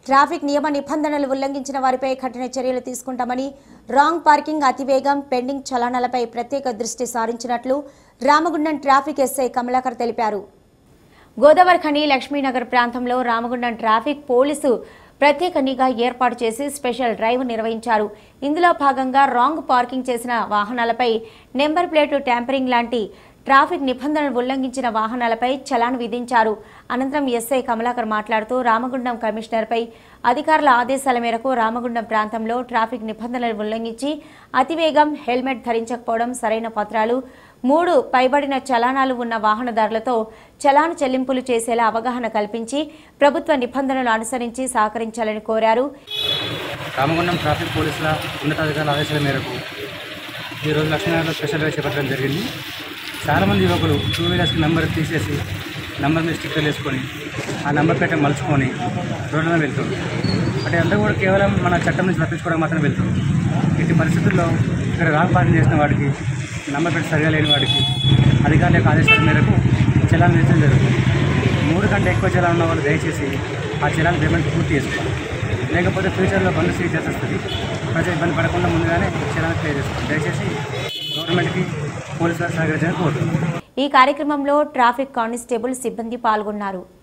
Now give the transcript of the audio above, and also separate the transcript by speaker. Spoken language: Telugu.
Speaker 1: ట్రాఫిక్ నియమ నిబంధనలు ఉల్లంఘించిన వారిపై కఠిన చర్యలు తీసుకుంటామని రాంగ్ పార్కింగ్ అతివేగం పెండింగ్ చలానాలపై ప్రత్యేక దృష్టి సారించినట్లు రామగుండం ట్రాఫిక్ ఎస్ఐ కమలాకర్ తెలిపారు గోదావరి ఖని లక్ష్మీనగర్ ప్రాంతంలో రామగుండం ట్రాఫిక్ పోలీసు ప్రత్యేక నిఘా ఏర్పాటు చేసి స్పెషల్ డ్రైవ్ నిర్వహించారు ఇందులో భాగంగా రాంగ్ పార్కింగ్ చేసిన వాహనాలపై నెంబర్ ప్లేటు ట్యాంపరింగ్ లాంటి ట్రాఫిక్ నిబంధనలు ఉల్లంఘించిన వాహనాలపై చలాన్ విధించారు అనంతరం ఎస్ఐ కమలాకర్ మాట్లాడుతూ రామగుండం కమిషనర్పై అధికారుల ఆదేశాల మేరకు రామగుండం ప్రాంతంలో ట్రాఫిక్ నిబంధనలు ఉల్లంఘించి అతివేగం హెల్మెట్ ధరించకపోవడం సరైన పత్రాలు మూడు పైబడిన చలానాలు ఉన్న వాహనదారులతో చలాన్ చెల్లింపులు చేసేలా అవగాహన కల్పించి ప్రభుత్వ నిబంధనలు అనుసరించి సహకరించాలని కోరారు
Speaker 2: రామగుండం ట్రాఫిక్ పోలీసుల ఉన్నతాధికారుల ఆదేశాల మేరకు ఈరోజు లక్ష్మీనగర్లో స్పెషల్ డ్రైవ్ చేపట్టడం జరిగింది చాలామంది యువకులు టూ వీలర్స్కి నెంబర్ తీసేసి నెంబర్ మీద స్టిక్కర్లు వేసుకొని ఆ నెంబర్ ప్లేట్ మలుచుకొని రోడ్ల మీద వెళ్తుంది అంటే అందరూ కూడా కేవలం మన చట్టం నుంచి తప్పించుకోవడం మాత్రమే వెళ్తుంది ఇట్టి పరిస్థితుల్లో ఇక్కడ రాంగ్ పార్కింగ్ చేసిన వాడికి నెంబర్ ప్లేట్ సరిగా లేని వాడికి అధికారుల యొక్క ఆదేశాల మేరకు చలాన్ విధించడం జరుగుతుంది మూడు కంటే ఎక్కువ చలాన్ ఉన్న వాళ్ళు దయచేసి ఆ చలాన్ పేమెంట్ పూర్తి చేసుకోవాలి లేకపోతే ఫ్యూచర్లో బండ్లు సీజ్ చేసేస్తుంది ప్రజలు ఇబ్బంది పడకుండా ముందుగానే చలాన్ క్లియర్ చేసుకోవాలి దయచేసి గవర్నమెంట్కి పోలీసు వారు సహకరించాలని కోరుతున్నాను
Speaker 1: ఈ కార్యక్రమంలో ట్రాఫిక్ కానిస్టేబుల్ సిబ్బంది పాల్గొన్నారు